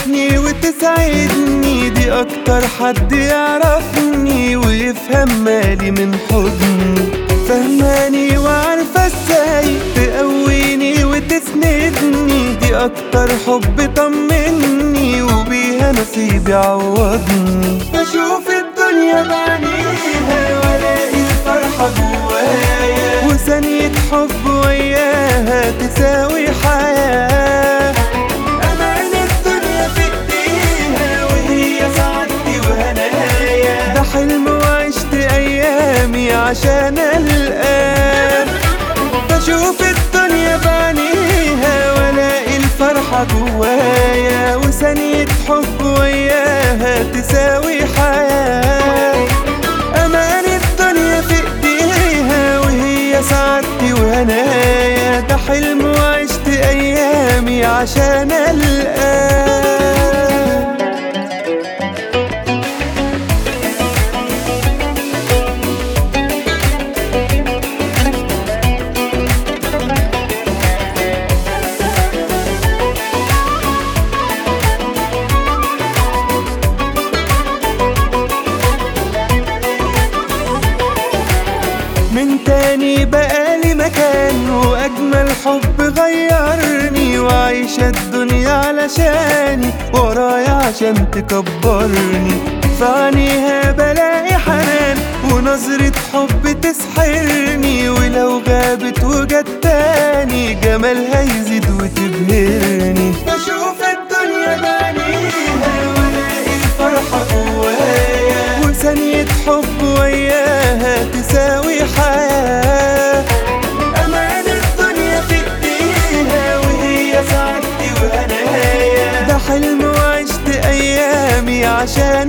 تفرحني وتسعدني دي اكتر حد يعرفني ويفهم مالي من حضني فهماني وعارفة ازاي تقويني وتسندني دي اكتر حب طمني وبيها نصيبي عوضني بشوف الدنيا بعينيها والاقي الفرحة جوايا وثانية حب وياها تساوي حياة أمان الدنيا في ايديها وهي سعادتي وهنايا ده حلم وعشت أيامي عشان الآن بشوف الدنيا بعينيها والاقي الفرحة جوايا وثانية حب وياها تساوي حياة أمان الدنيا في ايديها وهي سعادتي وهنايا ده حلم وعشت أيامي عشان الآن من تاني بقالي مكان واجمل حب غيرني وعايشة الدنيا علشاني ورايا عشان تكبرني فعنيها بلاقي حنان ونظرة حب تسحرني ولو غابت وجت تاني جمالها يزيد وتبهرني بشوف الدنيا بعينيها والاقي الفرحة جوايا وثانية حب وياها تساوي حياة أمان الدنيا في ايديها وهي سعادتي وهنايا ده حلم وعشت أيامي عشان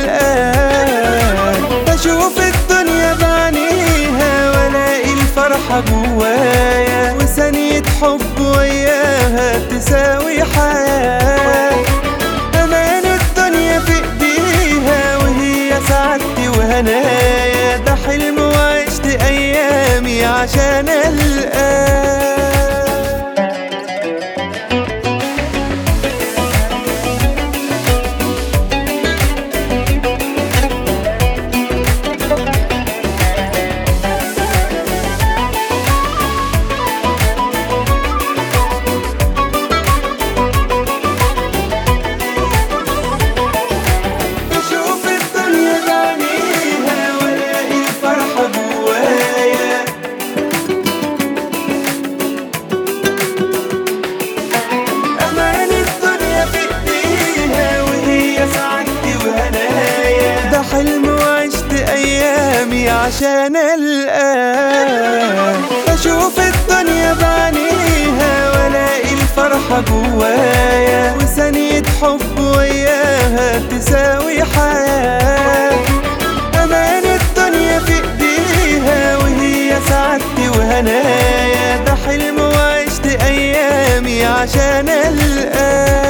الآن بشوف الدنيا بعينيها والاقي الفرحة جوايا وثانية حب وياها تساوي حياة أمان الدنيا في ايديها وهي سعادتي وهنايا ده حلم وعشت أيامي عشان الآن بشوف الدنيا بعينيها والاقي الفرحة جوايا أمان الدنيا في ايديها وهي سعادتي وهنايا ده حلم وعشت أيامي عشان الآن بشوف الدنيا بعينيها والاقي الفرحة جوايا وثانية حب وياها تساوي حياة أمان الدنيا في ايديها وهي سعادتي وهنايا ده حلم وعشت أيامي عشان الآن